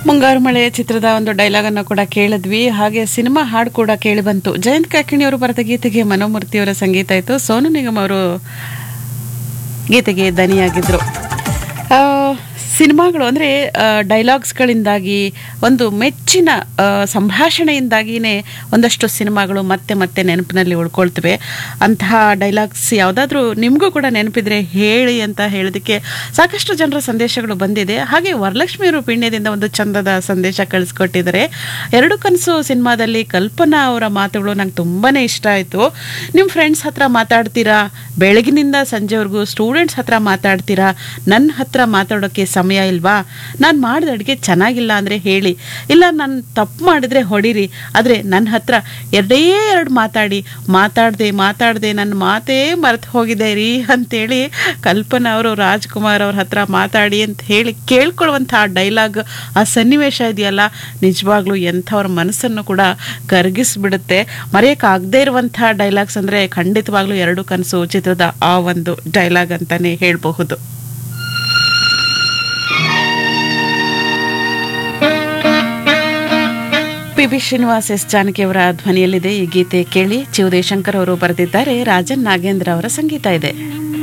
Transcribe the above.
ಮುಂಗಾರು ಮಳೆ ಚಿತ್ರದ ಒಂದು ಡೈಲಾಗ್ ಅನ್ನು ಕೂಡ ಕೇಳಿದ್ವಿ ಹಾಗೆ ಸಿನಿಮಾ ಹಾಡು ಕೂಡ ಕೇಳಿ ಬಂತು ಜಯಂತ್ ಕಾಕಿಣಿ ಅವರು ಬರೆದ ಗೀತೆಗೆ ಮನೋಮೂರ್ತಿಯವರ ಸಂಗೀತ ಇತ್ತು ಸೋನು ನಿಗಮ್ ಅವರು ಗೀತೆಗೆ ದನಿಯಾಗಿದ್ರು ಆ, ಸಿನಿಮಾಗಳು ಅಂದರೆ ಡೈಲಾಗ್ಸ್ಗಳಿಂದಾಗಿ ಒಂದು ಮೆಚ್ಚಿನ ಆ, ಸಂಭಾಷಣೆಯಿಂದಾಗಿಯೇ ಒಂದಷ್ಟು ಸಿನಿಮಾಗಳು ಮತ್ತೆ ಮತ್ತೆ ನೆನಪಿನಲ್ಲಿ ಉಳ್ಕೊಳ್ತವೆ ಅಂತಹ ಡೈಲಾಗ್ಸ್ ಯಾವುದಾದ್ರೂ ನಿಮಗೂ ಕೂಡ ನೆನಪಿದ್ರೆ ಹೇಳಿ ಅಂತ ಹೇಳೋದಕ್ಕೆ ಸಾಕಷ್ಟು ಜನರ ಸಂದೇಶಗಳು ಬಂದಿದೆ ಹಾಗೆ ವರಲಕ್ಷ್ಮಿಯವರು ಪಿಣ್ಯದಿಂದ ಒಂದು ಚಂದದ ಸಂದೇಶ ಕಳಿಸ್ಕೊಟ್ಟಿದ್ದಾರೆ ಎರಡು ಕನಸು ಸಿನಿಮಾದಲ್ಲಿ ಕಲ್ಪನಾ ಅವರ ಮಾತುಗಳು ನಂಗೆ ತುಂಬಾ ಇಷ್ಟ ಆಯಿತು ನಿಮ್ಮ ಫ್ರೆಂಡ್ಸ್ ಹತ್ರ ಮಾತಾಡ್ತೀರಾ ಬೆಳಗಿನಿಂದ ಸಂಜೆವರೆಗೂ ಸ್ಟೂಡೆಂಟ್ಸ್ ಹತ್ರ ಮಾತಾಡ್ತೀರಾ ನನ್ನ ಹತ್ರ ಮಾತಾಡೋಕ್ಕೆ ಸಮಯ ಇಲ್ವಾ ನಾನು ಮಾಡಿದ ಅಡುಗೆ ಚೆನ್ನಾಗಿಲ್ಲ ಅಂದರೆ ಹೇಳಿ ಇಲ್ಲ ನಾನು ತಪ್ಪು ಮಾಡಿದ್ರೆ ಹೊಡಿರಿ ಆದರೆ ನನ್ನ ಹತ್ರ ಎರಡೇ ಎರಡು ಮಾತಾಡಿ ಮಾತಾಡದೆ ಮಾತಾಡದೆ ನನ್ನ ಮಾತೇ ಮರೆತು ಹೋಗಿದೆ ರೀ ಅಂತೇಳಿ ಕಲ್ಪನಾ ಅವರು ರಾಜ್ಕುಮಾರ್ ಅವ್ರ ಹತ್ರ ಮಾತಾಡಿ ಅಂತ ಹೇಳಿ ಕೇಳ್ಕೊಳ್ಳುವಂಥ ಡೈಲಾಗ್ ಆ ಸನ್ನಿವೇಶ ಇದೆಯಲ್ಲ ನಿಜವಾಗ್ಲೂ ಎಂಥವ್ರ ಮನಸ್ಸನ್ನು ಕೂಡ ಕರಗಿಸ್ಬಿಡುತ್ತೆ ಮರೆಯೋಕ್ಕಾಗದೇ ಇರುವಂಥ ಡೈಲಾಗ್ಸ್ ಅಂದರೆ ಖಂಡಿತವಾಗ್ಲೂ ಎರಡು ಕನಸು ಚಿತ್ರದ ಆ ಒಂದು ಡೈಲಾಗ್ ಅಂತಲೇ ಹೇಳಬಹುದು P B Srinivas S Janaki ಅವರ ಧ್ವನಿಯಲ್ಲಿದೆ ಈ ಗೀತೆ ಕೇಳಿ ಚಿವುದೇಶಂಕರ್ ಅವರು ಬರೆದಿದ್ದಾರೆ ರಾಜನ್ ನಾಗೇಂದ್ರ ಅವರ ಸಂಗೀತ ಇದೆ